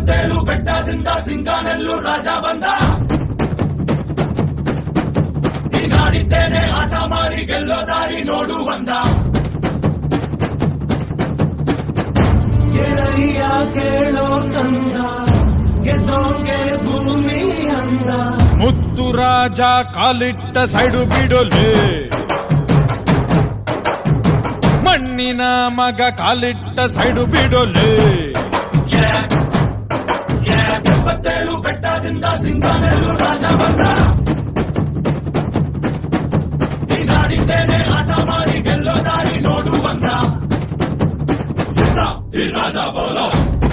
ಎಪ್ಪತ್ತೇಳು ಬೆಟ್ಟದಿಂದ ಸಿಂಗಾನೆಲ್ಲೂ ರಾಜ ಬಂದ ನೀನಾಡಿದ್ದೇನೆ ಆಟ ಮಾರಿ ಗೆಲ್ಲೋ ದಾರಿ ನೋಡು ಬಂದ ಗೆಳೆಯ ಕೇಳೋ ಕಂದ ಗೆದ್ದೋಂಗೆ ಭೂಮಿ ಅಂದ ಮುತ್ತು ರಾಜ ಕಾಲಿಟ್ಟ ಸೈಡು ಬಿಡೋಲೆ ಮಣ್ಣಿನ ಮಗ ಕಾಲಿಟ್ಟ ಸೈಡು ಬಿಡೋಲೆ ಎಪ್ಪತ್ತೇಳು ಬೆಟ್ಟದಿಂದ ಸಿಂಗಾನೆಲ್ಲೂ ರಾಜ ಬಂದ ನೀನಾಡಿದ್ದೇನೆ ಆಟ ಮಾರಿ ಗೆಲ್ಲೋ ದಾರಿ ನೋಡು ಬಂದ ಸಿದ್ಧ ಈ ರಾಜ ಬೋಲೋ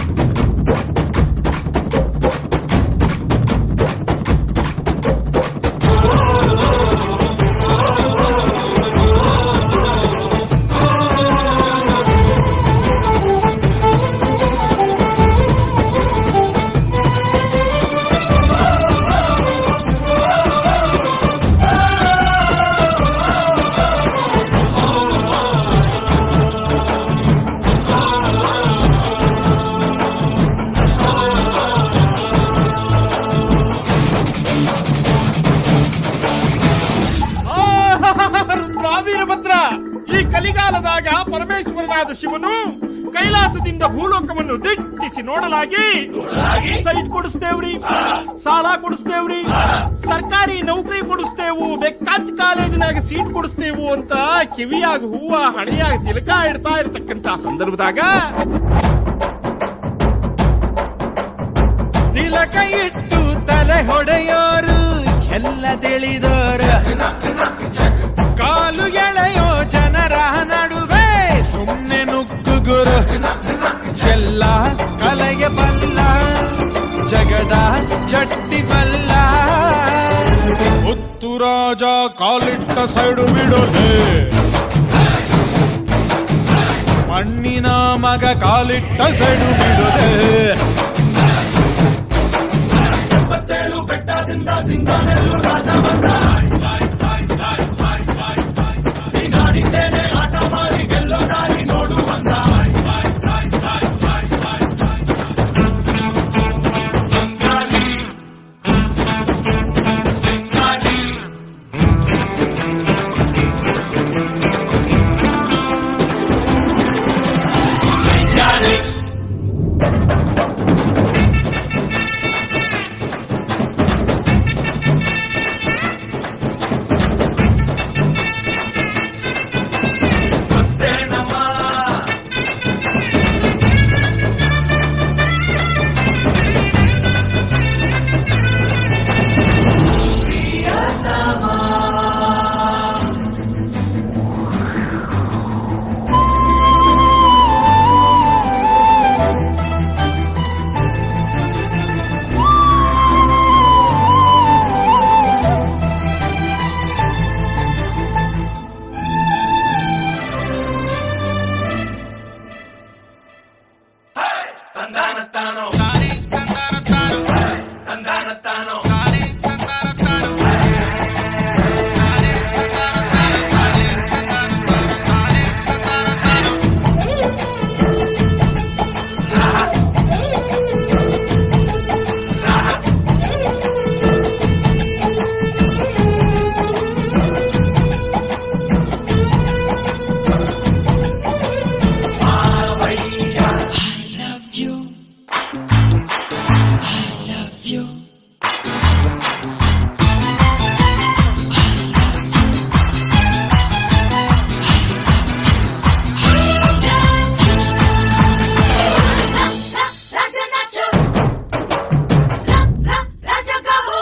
ವೀರಭದ್ರ ಈ ಕಲಿಗಾಲದಾಗ ಪರಮೇಶ್ವರನಾದ ಶಿವನು ಕೈಲಾಸದಿಂದ ಭೂಲೋಕವನ್ನು ದಿಟ್ಟಿಸಿ ನೋಡಲಾಗಿ ಸೈಟ್ ಕೊಡಿಸ್ತೇವ್ರಿ ಸಾಲ ಕೊಡಿಸ್ತೇವ್ರಿ ಸರ್ಕಾರಿ ನೌಕರಿ ಕೊಡಿಸ್ತೇವು ಬೇಕಾದ ಕಾಲೇಜಿನಾಗ ಸೀಟ್ ಕೊಡಿಸ್ತೇವು ಅಂತ ಕಿವಿಯಾಗ ಹೂವ ಹಣೆಯಾಗ ತಿಲಕ ಇಡ್ತಾ ಇರತಕ್ಕಂತ ಸಂದರ್ಭದಾಗ ತಿಲಕ ಇಟ್ಟು ತಲೆ ಹೊಡೆಯೋರು ಎಲ್ಲ ತಿಳಿದೋರು ಕಾಲು ಎಳೆಯೋ ಜನರ ನಡುವೆ ಸುಮ್ಮನೆ ನುಗ್ಗುಗುರು ಎಲ್ಲ ಕಲೆಯ ಬಲ್ಲ ಜಗದ ಚಟ್ಟಿ ಬಲ್ಲ ಮುತ್ತು ರಾಜ ಕಾಲಿಟ್ಟ ಸೈಡು ಬಿಡೋದೆ ಮಣ್ಣಿನ ಮಗ ಕಾಲಿಟ್ಟ ಸೈಡು ಬಿಡೋದೆ ಎಪ್ಪತ್ತೇಳು ಬೆಟ್ಟದಿಂದ ಸಿಂಗಾನೆಲ್ಲೂ ರಾಜ ಬಂದ ನೀನಾಡಿದ್ದೇನೆ ಆಟ ಮಾರಿ ಗೆಲ್ಲೋ ದಾರಿ ನೋಡು ಬಂದ ತಂದಾನತ್ತಾನೋ ತಂದಾನತ್ತಾನೋ Raja Nacho. Ra, Raja Gabu.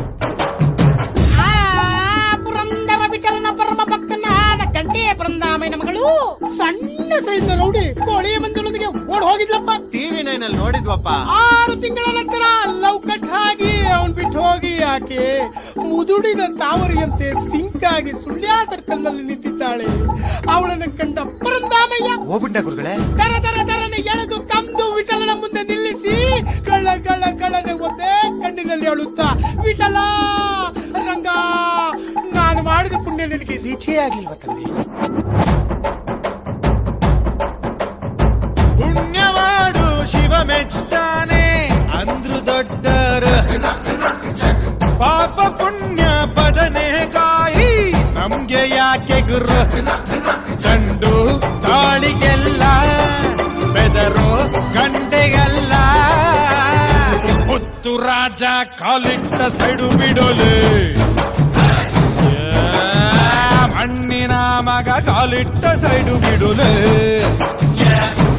ಆ ಪುರಂದರ ವಿಠಲನ ಪರಮ ಭಕ್ತನಾದ ಗಂಟೆಯ ಬೃಂದಾಮಯ್ಯನ ಮಗಳು ಸಣ್ಣ ಸೈಜ್ ರೌಡಿ ಕೋಳಿಯ ಮಂಜನೊಂದಿಗೆ ಓಡ್ ಹೋಗಿದ್ಲಪ್ಪ ಟಿವಿ ನೈನ್ ಅಲ್ಲಿ ನೋಡಿದ್ವಪ್ಪ ಆರು ತಿಂಗಳ ನಂತರ ಲವ್ ಕಟ್ ಆಗಿ ಅವನ್ ಬಿಟ್ಟು ಹೋಗಿ ಆಕೆ ಮುದುಡಿದ ತಾವರಿಯಂತೆ ಸಿಂಕ್ ಆಗಿ ಸುಳ್ಯ ಸರ್ಕಲ್ ನಲ್ಲಿ ನಿಂತಿದ್ದಾಳೆ ಅವಳನ್ನು ಕಂಡ ಪರಂದಾಮಯ್ಯ ಹೋಗ್ಬಿಟ್ಟ ಗುರುಗಳೇ ತರ ತರ ತರನೆ ಎಳೆದು ತಂದು ವಿಠಲನ ಮುಂದೆ ನಿಲ್ಲಿಸಿ ಕಳ್ಳ ಕಳ್ಳ ಕಳ್ಳನೆ ಒಂದೇ ಕಣ್ಣಿನಲ್ಲಿ ಅಳುತ್ತಾ ವಿಠಲ ರಂಗ ನಾನು ಮಾಡಿದ ಪುಣ್ಯ ನಿನಗೆ ರೀಚೇ ಆಗ್ಲಿಲ್ವ ತಂದೆ ಪುಣ್ಯವಾಡು ಶಿವ ಮೆಚ್ತಾನೆ ಹುಡುಗರು ಚಂಡು ತಾಳಿಗೆಲ್ಲ ಬೆದರು ಗಂಡೆಗೆಲ್ಲ ಮುತ್ತು ರಾಜ ಕಾಲಿಟ್ಟ ಸೈಡು ಬಿಡೋಲೆ ಮಣ್ಣಿನ ಮಗ ಕಾಲಿಟ್ಟ ಸೈಡು ಬಿಡೋಲೆ